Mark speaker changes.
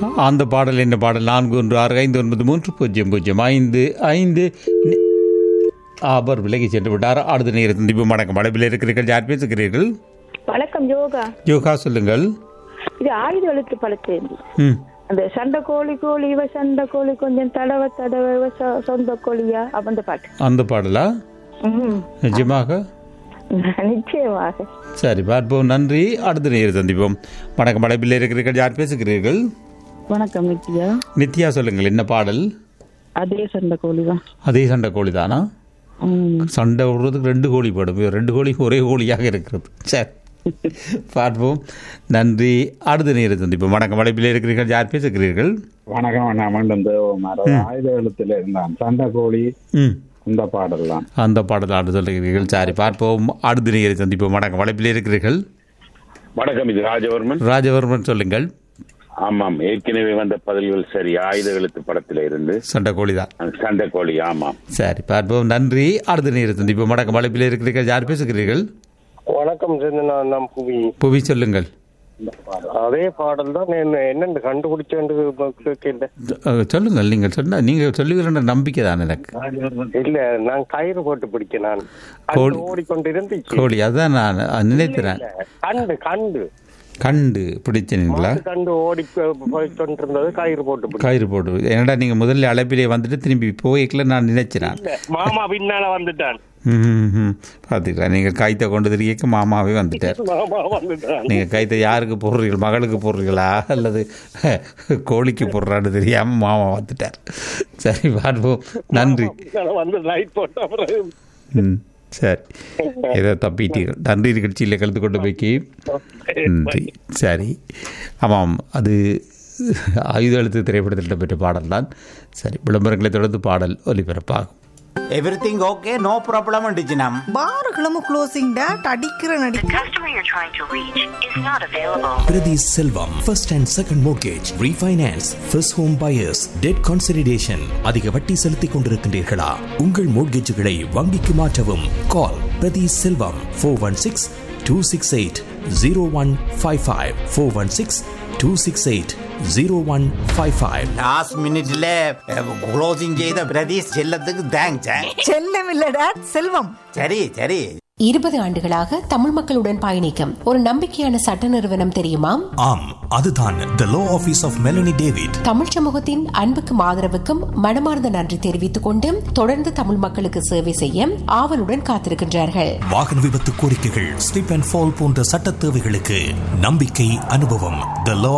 Speaker 1: அந்த பாடல் என்ன பாடல் நான்கு ஒன்று ஆறு ஐந்து ஒன்பது மூன்று பூஜ்ஜியம் பூஜ்ஜியம் ஐந்து ஐந்து நி- அவர் விலகி சென்று விட்டார் அடுத்த நேரத்தில் தீபம் வணக்கம் அடைப்பில் இருக்கிறீர்கள் யார் பேசுகிறீர்கள்
Speaker 2: வணக்கம் யோகா
Speaker 1: யோகா சொல்லுங்கள்
Speaker 2: இது ஆயுத எழுத்து பழத்தேந்தி
Speaker 1: ம்
Speaker 2: அந்த சண்டை கோழி கோழி இவ சண்டை கோழி கொஞ்சம் தடவை தடவை இவ சொ- சொந்த கோழியா அப்ப அந்த பாட்டு
Speaker 1: அந்த பாடலா
Speaker 2: ம்.
Speaker 1: நிஜமாக
Speaker 2: நிச்சயமாக
Speaker 1: சரி பார்ப்போம் நன்றி அடுத்த நேரம் சந்திப்போம் வணக்கம் அடைப்பில் இருக்கிறீர்கள் யார் பேசுகிறீர்கள்
Speaker 2: வணக்கம் நித்யா
Speaker 1: நித்யா சொல்லுங்கள் என்ன பாடல்
Speaker 2: அதே சண்டை கோழி தான்
Speaker 1: அதே சண்டை கோழி தானா சண்டை விடுறதுக்கு ரெண்டு கோழி போடும் ரெண்டு கோழி ஒரே கோழியாக இருக்கிறது சரி பார்ப்போம் நன்றி அடுத்த நேரம் சந்திப்போம் வணக்கம் அடைப்பில் இருக்கிறீர்கள் யார் பேசுகிறீர்கள்
Speaker 3: வணக்கம் நான் மீண்டும் தேவமார் ஆயுத எழுத்துல இருந்தான் சண்டை கோழி
Speaker 1: ம்
Speaker 3: இந்த பாடல் தான்
Speaker 1: அந்த பாடல் ஆடு சொல்லுகிறீர்கள் சரி பார்ப்போம் அடுத்த நேரம் சந்திப்போம் வணக்கம் அடைப்பில் இருக்கிறீர்கள்
Speaker 4: வணக்கம் இது ராஜவர்மன்
Speaker 1: ராஜவர்மன் சொல்லுங்கள்
Speaker 4: ஆமாம் ஏற்கனவே வந்த பதில்கள் சரி ஆயுத எழுத்து படத்துல இருந்து
Speaker 1: சண்டை கோழி தான்
Speaker 4: அந்த சண்டை கோழி ஆமாம்
Speaker 1: சரி பார்ப்போம் நன்றி அடுத்த நேரம் சந்திப்போம் வணக்கம் அழைப்பில் இருக்கிறீர்கள் யார் பேசுகிறீர்கள்
Speaker 5: வணக்கம் நான் நான் புவி
Speaker 1: புவி சொல்லுங்கள்
Speaker 5: அதே பாடல் தான் என்ன என்னென்னு கண்டுபிடிச்சேன்னு கேட்கல
Speaker 1: அஹ், சொல்லுங்கள் நீங்கள் சொன்ன நீங்கள் சொல்லுகிற நம்பிக்கை தான் எனக்கு
Speaker 5: இல்ல நான் கயிறு போட்டு பிடிக்க நான்
Speaker 1: கோழி-
Speaker 5: கண்டு ஓடிக்கொண்டிருந்துச்சு
Speaker 1: கோழி அதான் நான் நினைக்கிறேன்
Speaker 5: கண்டு கண்டு
Speaker 1: கண்டு பிடிச்சீங்களா
Speaker 5: மாட்டு கண்டு ஓடி போய்கொண்டிருந்தது கயிறு போட்டு பிடிக்க
Speaker 1: கயிறு போட்டு என்னடா நீங்கள் முதல்ல அழைப்பிலே வந்துட்டு திரும்பி போய்க்கல நான் நினைச்சினேன்
Speaker 5: மாமா பின்னால வந்துட்டான்
Speaker 1: பார்த்தீங்களா நீங்கள் கைத்தை கொண்டு திரிக்க மாமாவே வந்துட்டார்
Speaker 5: மாமா வந்துட்டான்
Speaker 1: நீங்கள் கைத்தை யாருக்கு போடுறீர்கள் மகளுக்கு போடுறீங்களா அல்லது கோழிக்கு போடுறான்னு தெரியாமல் மாமா வந்துட்டார் சரி பார்ப்போம் நன்றி
Speaker 5: பின்னால வந்து லைட் போட்ட பிறகு
Speaker 1: ம் சரி ஏதோ தப்பிட்டீர்கள் நன்றி நிகழ்ச்சியில் கலந்து கொண்டு போய்க்கு நன்றி சரி ஆமாம் அது ஆயுத எழுத்து திரைப்படத்தில் இடம்பெற்ற பாடல் தான் சரி விளம்பரங்களை தொடர்ந்து பாடல் ஒலிபரப்பாகும்
Speaker 6: எவ்ரிதிங் ஓகே நோ ப்ராப்ளம் அண்டிச்சினம்
Speaker 7: பாருகளும் க்ளோசிங் டேட் அடிக்கிற நடி
Speaker 8: The customer you're trying to reach is not available.
Speaker 9: Priti Selvam, first and second mortgage, refinance, first home buyers, debt consolidation. அதிக வட்டி செலுத்திக் கொண்டிருக்கின்றீர்களா உங்கள் மோட்கேஜுகளை வங்கிக்கு மாற்றவும் call Prathi Selvam four one six two six eight zero one five five four one six two six eight zero one five five
Speaker 6: last மினிட்ல closing செய்த பிரதீஷ் செல்லத்துக்கு thanks
Speaker 7: செல்லம் இல்ல டேட் செல்வம்
Speaker 6: சரி சரி
Speaker 10: இருபது ஆண்டுகளாக தமிழ் மக்களுடன் பயணிக்கும் ஒரு நம்பிக்கையான சட்ட நிறுவனம் தெரியுமா
Speaker 9: ஆம் அதுதான் the law office of Melanie David
Speaker 10: Tamil சமூகத்தின் அன்புக்கும் ஆதரவுக்கும் மனமார்ந்த நன்றி தெரிவித்துக் கொண்டு தொடர்ந்து தமிழ் மக்களுக்கு சேவை செய்ய ஆவலுடன் காத்திருக்கின்றார்கள்
Speaker 9: வாகன விபத்து கோரிக்கைகள் ஸ்லிப் அண்ட் ஃபால் போன்ற சட்ட தேவைகளுக்கு நம்பிக்கை அனுபவம் த லோ